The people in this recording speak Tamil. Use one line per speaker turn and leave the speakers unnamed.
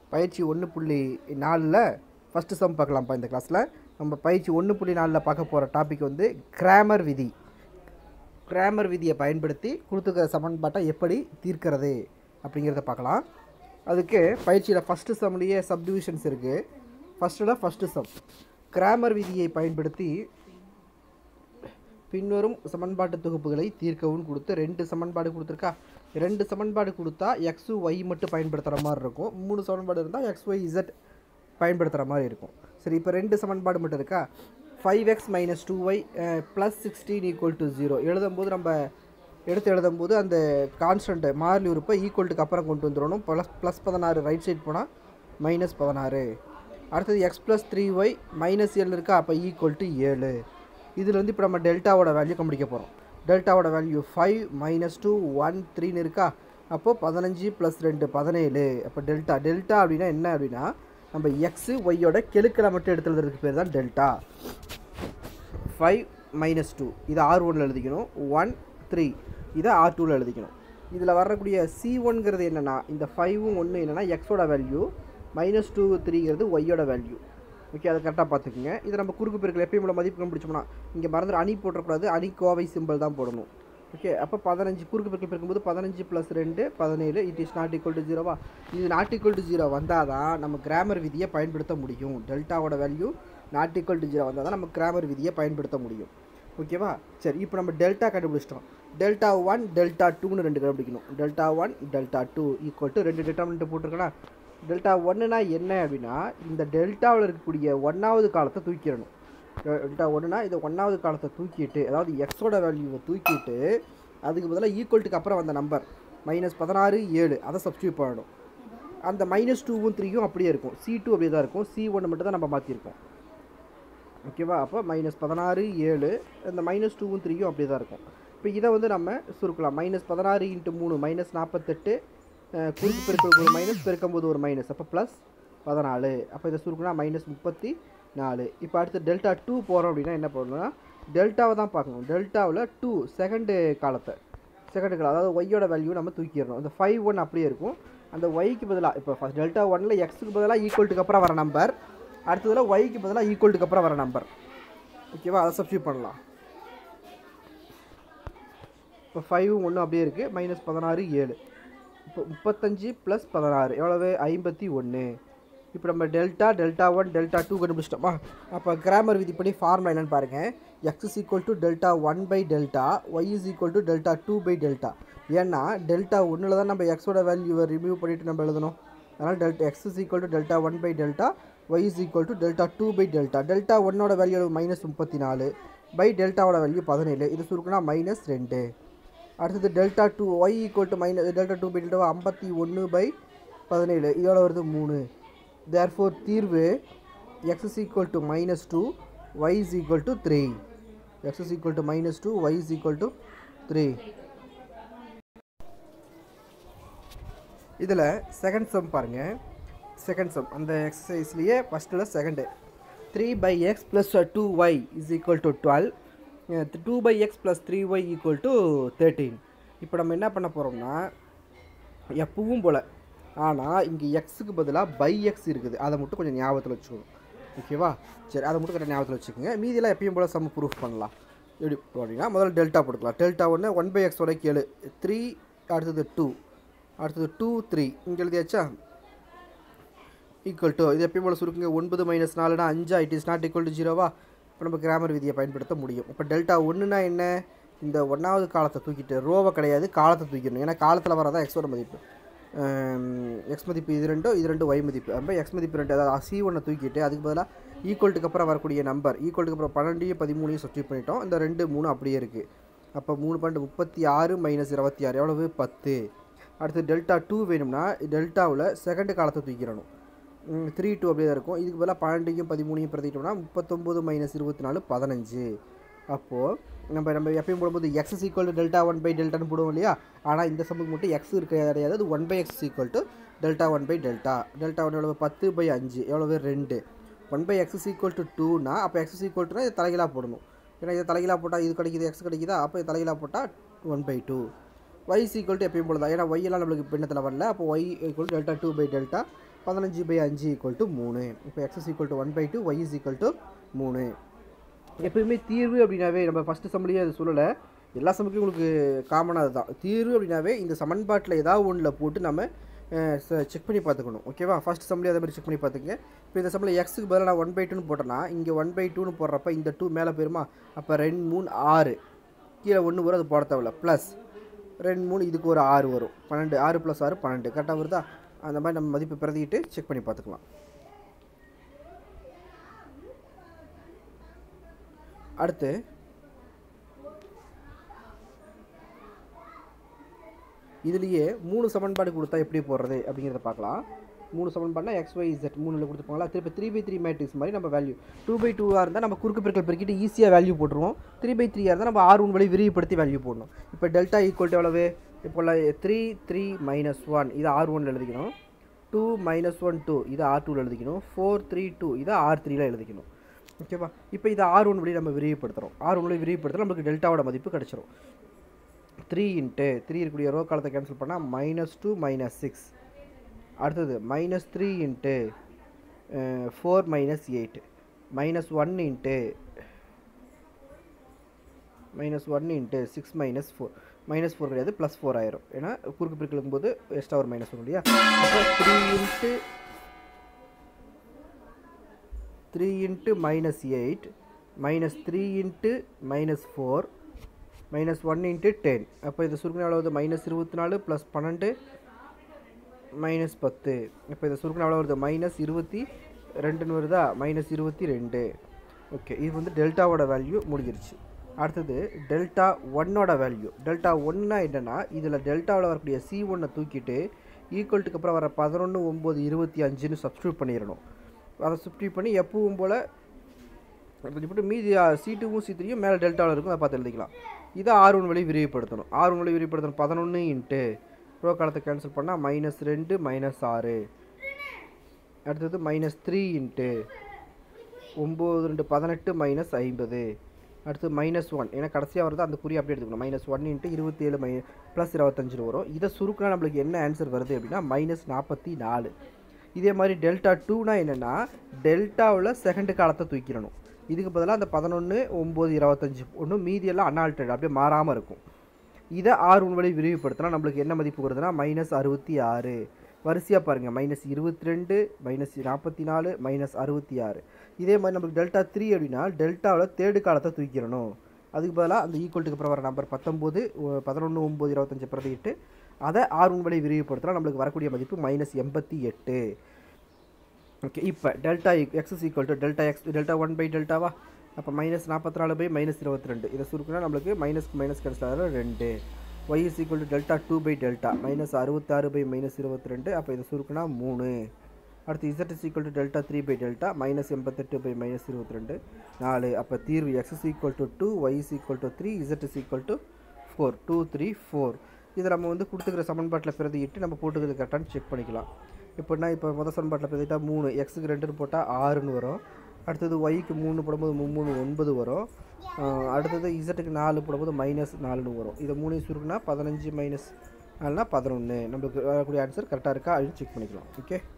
பயிற்சி ஒன்று புள்ளி நாலில் ஃபஸ்ட்டு சம் பார்க்கலாம்ப்பா இந்த கிளாஸில் நம்ம பயிற்சி ஒன்று புள்ளி நாலில் பார்க்க போகிற டாபிக் வந்து கிராமர் விதி கிராமர் விதியை பயன்படுத்தி கொடுத்துக்கிற சமன்பாட்டை எப்படி தீர்க்கிறது அப்படிங்கிறத பார்க்கலாம் அதுக்கு பயிற்சியில் ஃபஸ்ட்டு சம்லேயே சப்டிவிஷன்ஸ் இருக்குது ஃபஸ்ட்டில் ஃபஸ்ட்டு சம் கிராமர் விதியை பயன்படுத்தி பின்வரும் சமன்பாட்டு தொகுப்புகளை தீர்க்கவும் கொடுத்து ரெண்டு சமன்பாடு கொடுத்துருக்கா ரெண்டு சமன்பாடு கொடுத்தா எக்ஸு ஒய் மட்டும் பயன்படுத்துகிற மாதிரி இருக்கும் மூணு சமன்பாடு இருந்தால் எக்ஸ் ஒய் இசட் பயன்படுத்துகிற மாதிரி இருக்கும் சரி இப்போ ரெண்டு சமன்பாடு மட்டும் இருக்கா five X minus two Y plus sixteen equal to zero எழுதும்போது நம்ம எடுத்து எழுதும்போது அந்த கான்ஸ்டன்ட் மாறிலி உறுப்பை ஈக்குவல்ட்டுக்கு அப்புறம் கொண்டு வந்துடணும் ப்ளஸ் ப்ளஸ் பதினாறு ரைட் சைட் போனால் மைனஸ் பதினாறு அடுத்தது X plus three Y minus ஏழு இருக்கா அப்போ ஈக்குவல் டு ஏழு இதில் வந்து இப்போ நம்ம டெல்டாவோட வேல்யூ கண்டுபிடிக்க போகிறோம் டெல்டாவோட value five minus two one த்ரீன்னு இருக்கா அப்போது பதினஞ்சு ப்ளஸ் ரெண்டு பதினேழு அப்போ டெல்டா டெல்டா அப்படின்னா என்ன அப்படின்னா நம்ம எக்ஸு ஒய்யோட கெழுக்களை மட்டும் எடுத்து எழுதுறதுக்கு பேர் தான் டெல்டா ஃபைவ் மைனஸ் டூ இதை ஆர் ஒனில் எழுதிக்கணும் ஒன் த்ரீ இதை ஆர் டூவில் எழுதிக்கணும் இதில் வரக்கூடிய சி ஒன்ங்கிறது என்னென்னா இந்த ஃபைவும் ஒன்று என்னென்னா எக்ஸோட வேல்யூ மைனஸ் டூ த்ரீங்கிறது ஒய்யோட வேல்யூ ஓகே அதை கரெக்டாக பார்த்துக்குங்க இதை நம்ம குறுக்கு பெருக்கில் எப்பயும் உள்ள மதிப்பு கண்டுபிடிச்சோம்னா இங்கே மறந்துட்டு அணி போட்டக்கூடாது அணி கோவை சிம்பிள் தான் போடணும் ஓகே அப்போ பதினஞ்சு குறுக்கு பெருக்கில் பெருக்கும்போது பதினஞ்சு ப்ளஸ் ரெண்டு பதினேழு it is not equal to ஜீரோவா இது நாட் ஈக்குவல் டு ஜீரோ வந்தால் தான் நம்ம கிராமர் விதியை பயன்படுத்த முடியும் டெல்டாவோட value not equal to zero வந்தால் தான் நம்ம கிராமர் விதியை பயன்படுத்த முடியும் ஓகேவா சரி இப்போ நம்ம டெல்டா கண்டுபிடிச்சிட்டோம் டெல்டா ஒன் டெல்டா டூன்னு ரெண்டு கண்டுபிடிக்கணும் delta one delta two equal to ரெண்டு டெட்டாமினெண்ட் போட்டிருக்கேன்னா டெல்டா ஒன்றுனா என்ன அப்படின்னா இந்த டெல்டாவில் இருக்கக்கூடிய ஒன்றாவது காலத்தை தூக்கிடணும் டெல்டா ஒன்றுனா இந்த ஒன்றாவது காலத்தை தூக்கிட்டு அதாவது எக்ஸோட வேல்யூவை தூக்கிட்டு அதுக்கு பதிலாக ஈக்குவல்ட்டுக்கு அப்புறம் வந்த நம்பர் மைனஸ் பதினாறு ஏழு அதை சப்ஸ்டியூட் பண்ணணும் அந்த மைனஸ் டூவும் த்ரீயும் அப்படியே இருக்கும் சி டூ அப்படியே தான் இருக்கும் சி ஒன்று மட்டும் தான் நம்ம மாற்றிருக்கோம் ஓகேவா அப்போ மைனஸ் பதினாறு ஏழு இந்த மைனஸ் டூவும் த்ரீயும் அப்படியே தான் இருக்கும் இப்போ இதை வந்து நம்ம சுருக்கலாம் மைனஸ் பதினாறு இன்ட்டு மூணு மைனஸ் நாற்பத்தெட்டு குறுக்கு பெருக்கள் ஒரு மைனஸ் பெருக்கும்போது ஒரு மைனஸ் அப்போ ப்ளஸ் பதினாலு அப்போ இதை சுருக்குனா மைனஸ் முப்பத்தி நாலு இப்போ அடுத்து டெல்டா டூ போகிறோம் அப்படின்னா என்ன பண்ணணும்னா டெல்டாவை தான் பார்க்கணும் டெல்டாவில் டூ செகண்டு காலத்தை செகண்டு காலம் அதாவது ஒய்யோட வேல்யூ நம்ம தூக்கிடணும் அந்த ஃபைவ் ஒன் அப்படியே இருக்கும் அந்த ஒய்க்கு பதிலாக இப்போ ஃபஸ்ட் டெல்டா ஒனில் எக்ஸுக்கு பதிலாக ஈக்குவல்ட்டுக்கு அப்புறம் வர நம்பர் அடுத்ததில் ஒய்க்கு பதிலாக ஈக்குவல்ட்டுக்கு அப்புறம் வர நம்பர் ஓகேவா அதை சப்ஸ்டியூட் பண்ணலாம் இப்போ ஃபைவும் ஒன்று அப்படியே இருக்குது மைனஸ் பதினாறு ஏழு இப்போ முப்பத்தஞ்சு ப்ளஸ் பதினாறு எவ்வளவு ஐம்பத்தி ஒன்று இப்போ நம்ம delta delta one delta two கண்டுபிடிச்சிட்டோமா அப்போ கிராமர் விதிப்படி ஃபார்முலா என்னென்னு பாருங்கள் X is equal to delta one by delta Y is equal to delta two by delta ஏன்னா டெல்டா ஒன்றில் தான் நம்ம எக்ஸோட வேல்யூவை ரிமூவ் பண்ணிவிட்டு நம்ம எழுதணும் அதனால் delta X is equal to delta one by delta Y is equal to delta two by delta delta ஒன்னோட வேல்யூ மைனஸ் முப்பத்தி நாலு பை டெல்டாவோட வேல்யூ பதினேழு இது சுருக்குனா மைனஸ் ரெண்டு அடுத்தது delta two Y equal to minus delta two by delta ஐம்பத்தி ஒன்று பை பதினேழு இதோட வருது மூணு தேர்ஃபோர் தீர்வு X is equal to minus two Y is equal to three X is equal to minus two Y is equal to three இதில் செகண்ட் சம் பாருங்கள் செகண்ட் சம் அந்த எக்ஸசைஸ்லேயே ஃபஸ்ட்டில் second three by X plus two Y is equal to twelve two by X plus three Y equal to thirteen இப்போ நம்ம என்ன பண்ண போகிறோம்னா எப்பவும் போல் ஆனால் இங்கே எக்ஸுக்கு பதிலாக பை எக்ஸ் இருக்குது அதை மட்டும் கொஞ்சம் ஞாபகத்தில் வச்சுக்கணும் ஓகேவா சரி அதை மட்டும் கொஞ்சம் ஞாபகத்தில் வச்சுக்கோங்க மீதியெல்லாம் எப்பயும் போல் சம் ப்ரூஃப் பண்ணலாம் எப்படி அப்படின்னா முதல்ல டெல்டா போட்டுக்கலாம் டெல்டா ஒன்று ஒன் பை எக்ஸோட கேளு த்ரீ அடுத்தது டூ அடுத்தது டூ த்ரீ இங்கே எழுதியாச்சா ஈக்குவல் டு இது எப்பயும் போல் சுருக்குங்க ஒன்பது மைனஸ் நாலுனா அஞ்சா it is not equal to ஜீரோவா இப்போ நம்ம கிராமர் விதியை பயன்படுத்த முடியும் இப்போ டெல்டா ஒன்றுனா என்ன இந்த ஒன்றாவது காலத்தை தூக்கிட்டு ரோவை கிடையாது காலத்தை தூக்கிடணும் ஏன்னா காலத்தில் வரதான் எக்ஸோட மதிப்பு எக்ஸ் மதிப்பு இது ரெண்டும் இது ரெண்டும் ஒய் மதிப்பு அப்போ எக்ஸ் மதிப்பு ரெண்டு அதாவது சி ஒன்றை தூக்கிட்டு அதுக்கு பதிலாக ஈக்குவல்ட்டுக்கு அப்புறம் வரக்கூடிய நம்பர் ஈக்குவல்ட்டுக்கு அப்புறம் பன்னெண்டையும் பதிமூணையும் சப்ஸ்டியூட் பண்ணிட்டோம் இந்த ரெண்டு மூணு அப்படியே இருக்குது அப்போ மூணு பன்னெண்டு முப்பத்தி ஆறு மைனஸ் இருபத்தி ஆறு எவ்வளவு பத்து அடுத்து டெல்டா டூ வேணும்னா டெல்டாவில் செகண்டு காலத்தை தூக்கிடணும் த்ரீ டூ அப்படியே தான் இருக்கும் இதுக்கு பதிலாக பன்னெண்டையும் பதிமூணையும் பிரதிட்டோம்னா முப்பத்தொம்போது மைனஸ் இருபத்தி நாலு பதினஞ்சு அப்போது நம்ம நம்ம எப்பயும் போடும்போது X equal to delta one by டெல்டான்னு போடுவோம் இல்லையா ஆனால் இந்த சம்பவம் மட்டும் எக்ஸ் இருக்க கிடையாது அது one by X equal to delta one by delta delta one எவ்வளவு பத்து பை அஞ்சு எவ்வளவு ரெண்டு one by X equal to டூனா அப்போ எக்ஸ் ஈக்குவல் டுனா இது தலைகளாக போடணும் ஏன்னா இதை தலைகளாக போட்டால் இது கிடைக்குது எக்ஸ் கிடைக்குதா அப்போ இது தலைகளாக போட்டால் one by two Y equal to எப்பயும் போல தான் ஏன்னா ஒய் எல்லாம் நம்மளுக்கு பின்னத்தில் வரல அப்போ Y equal delta two by delta பதினஞ்சு பை அஞ்சு ஈக்குவல் டு மூணு இப்போ X is equal to one by two Y is equal to மூணு எப்பயுமே தீர்வு அப்படின்னாவே நம்ம ஃபஸ்ட்டு சம்பளியே அது சொல்லலை எல்லா சமக்கும் உங்களுக்கு காமனாக அதுதான் தீர்வு அப்படின்னாவே இந்த சமன்பாட்டில் ஏதாவது ஒன்றில் போட்டு நம்ம செக் பண்ணி பார்த்துக்கணும் ஓகேவா ஃபஸ்ட் சம்பளி அதே மாதிரி செக் பண்ணி பார்த்துங்க இப்போ இந்த சம்பளம் எக்ஸுக்கு பதிலாக நான் ஒன் பை டூன்னு போட்டேன்னா இங்கே ஒன் பை டூன்னு போடுறப்ப இந்த டூ மேலே போயிருமா அப்போ ரெண்டு மூணு ஆறு கீழே ஒன்று வரும் அது போட தேவையில்ல ப்ளஸ் ரெண்டு மூணு இதுக்கு ஒரு ஆறு வரும் பன்னெண்டு ஆறு ப்ளஸ் ஆறு பன்னெண்டு கரெக்டாக வருதா அந்த மாதிரி நம்ம மதிப்பு பிரதிக்கிட்டு செக் பண்ணி பார்த்துக்கலாம் அடுத்து இதுலேயே மூணு சமன்பாடு கொடுத்தா எப்படி போடுறது அப்படிங்கிறத பார்க்கலாம் மூணு சமன்பாடுனா எக்ஸ் ஒய் இசட் மூணில் கொடுத்துருப்பாங்களா திருப்பி த்ரீ பை த்ரீ மேட்ரிக்ஸ் மாதிரி நம்ம வேல்யூ டூ பை டூவாக இருந்தால் நம்ம குறுக்கு பெருக்கல் பெருக்கிட்டு ஈஸியாக வேல்யூ போட்டுருவோம் த்ரீ பை த்ரீயாக இருந்தால் நம்ம ஆறு ஒன் வழி விரிவுபடுத்தி வேல்யூ போடணும் இப்போ டெல்டா ஈக்குவல் டு எவ்வளவு இப்போ த்ரீ த்ரீ மைனஸ் ஒன் இது ஆர் ஒனில் எழுதிக்கணும் டூ மைனஸ் ஒன் டூ இது ஆர் டூவில் எழுதிக்கணும் ஃபோர் த்ரீ டூ இதை ஆர் த்ரீல எழுதிக்கணும் ஓகேவா இப்போ இதை ஆர் ஒன் வழி நம்ம விரிவுபடுத்துகிறோம் ஆர் ஒன் வழி விரிவுபடுத்தினா நமக்கு டெல்டாவோட மதிப்பு கிடச்சிரும் த்ரீ இன்ட்டு த்ரீ இருக்கக்கூடிய ரோ காலத்தை கேன்சல் பண்ணால் மைனஸ் டூ மைனஸ் சிக்ஸ் அடுத்தது minus three into four minus eight minus one into minus one into six minus four minus four கிடையாது ப்ளஸ் ஃபோர் ஆயிரும் ஏன்னா குறுக்கு பிரிக்கலும் போது எக்ஸ்ட்ரா ஒரு மைனஸ் வரும் இல்லையா அப்போ three into three into minus eight minus three into minus four minus one into ten அப்போ இது சுருக்கின எவ்வளோ வருது மைனஸ் இருபத்தி நாலு ப்ளஸ் பன்னெண்டு மைனஸ் பத்து இப்போ இதை சுருக்கின எவ்வளோ வருது மைனஸ் இருபத்தி ரெண்டுன்னு வருதா மைனஸ் இருபத்தி ரெண்டு ஓகே இது வந்து டெல்டாவோட வேல்யூ முடிஞ்சிருச்சு அடுத்தது டெல்டா ஒன்னோட வேல்யூ டெல்டா ஒன்னா என்னென்னா இதில் டெல்டாவில் வரக்கூடிய சி ஒன்னை தூக்கிட்டு ஈக்குவல்ட்டுக்கு அப்புறம் வர பதினொன்று ஒம்பது இருபத்தி அஞ்சுன்னு சப்ஸ்டியூட் பண்ணிடணும் அதை சப்ஸ்டியூட் பண்ணி எப்பவும் போல் போட்டு மீதி சி டூவும் சி த்ரீயும் மேலே டெல்டாவில் இருக்கும் அதை பார்த்து எழுதிக்கலாம் இதை ஆர் ஒன் வழி விரிவுபடுத்தணும் ஆர் ஒன் வழி விரிவுபடுத்தணும் பதினொன்று இன்ட்டு ப்ரோ காலத்தை கேன்சல் பண்ணால் மைனஸ் ரெண்டு மைனஸ் ஆறு அடுத்தது மைனஸ் த்ரீ இன்ட்டு ஒம்பது ரெண்டு பதினெட்டு மைனஸ் ஐம்பது அடுத்து மைனஸ் ஒன் ஏன்னா கடைசியாக வருது அந்த குறி அப்படியே எடுத்துக்கணும் மைனஸ் ஒன் இன்ட்டு இருபத்தி ஏழு மை ப்ளஸ் இருபத்தஞ்சு வரும் இதை சுருக்கினா நம்மளுக்கு என்ன ஆன்சர் வருது அப்படின்னா மைனஸ் நாற்பத்தி நாலு இதே மாதிரி டெல்டா டூனா என்னென்னா டெல்டாவில் செகண்டு காலத்தை தூக்கிடணும் இதுக்கு பதிலாக அந்த பதினொன்று ஒம்பது இருபத்தஞ்சி ஒன்று மீதியெல்லாம் அன்ஆல்டர்ட் அப்படியே மாறாமல் இருக்கும் இதை ஆறு ஒன் வழி விரிவுபடுத்தினா நம்மளுக்கு என்ன மதிப்பு வருதுன்னா மைனஸ் அறுபத்தி ஆறு வரிசையாக பாருங்கள் மைனஸ் இருபத்தி ரெண்டு மைனஸ் நாற்பத்தி நாலு மைனஸ் அறுபத்தி ஆறு இதே மாதிரி நம்மளுக்கு டெல்டா த்ரீ அப்படின்னா டெல்டாவில் தேர்டு காலத்தை தூக்கிடணும் அதுக்கு பதிலாக அந்த ஈக்குவல்ட்டுக்கு அப்புறம் வர நம்பர் பத்தொம்போது பதினொன்று ஒம்பது இருபத்தஞ்சு பிரதிட்டு அதை ஆறு ஒன் வழி விரிவுபடுத்தினா நம்மளுக்கு வரக்கூடிய மதிப்பு மைனஸ் எண்பத்தி எட்டு ஓகே இப்போ delta X equal to delta X delta one by டெல்டாவா அப்போ மைனஸ் நாற்பத்தி நாலு பை மைனஸ் இருபத்தி ரெண்டு இதை சுருக்குனா நம்மளுக்கு மைனஸ்க்கு மைனஸ் கிடைச்சா ரெண்டு Y is equal to delta two by delta minus அறுபத்தாறு பை மைனஸ் இருபத்தி ரெண்டு அப்போ இதை சுருக்குனா மூணு அடுத்து Z is equal to delta three by delta minus எண்பத்தெட்டு பை மைனஸ் இருபத்தி ரெண்டு நாலு அப்போ தீர்வு X is equal to two Y is equal to three Z is equal to four two three four இதை நம்ம வந்து கொடுத்துக்கிற சமன்பாட்டில் பிரதியிட்டு நம்ம போட்டுக்கிறது கரெக்டானு செக் பண்ணிக்கலாம் எப்படின்னா இப்போ முதல் சமன்பாட்டில் பிரதிட்டா மூணு எக்ஸுக்கு ரெண்டுன்னு போட்டால் ஆறுன்னு வரும் அடுத்தது ஒய்க்கு மூணு போடும்போது மூணு ஒன்பது வரும் ஆஹ் அடுத்தது இசட்டுக்கு நாலு போடும்போது மைனஸ் நாலுன்னு வரும் இதை மூணையும் சுருக்குனா பதினஞ்சு மைனஸ் நாலுனா பதினொன்று நம்மளுக்கு வரக்கூடிய ஆன்சர் கரெக்டாக இருக்கா அப்படின்னு செக் பண்ணிக்கலாம் ஓகே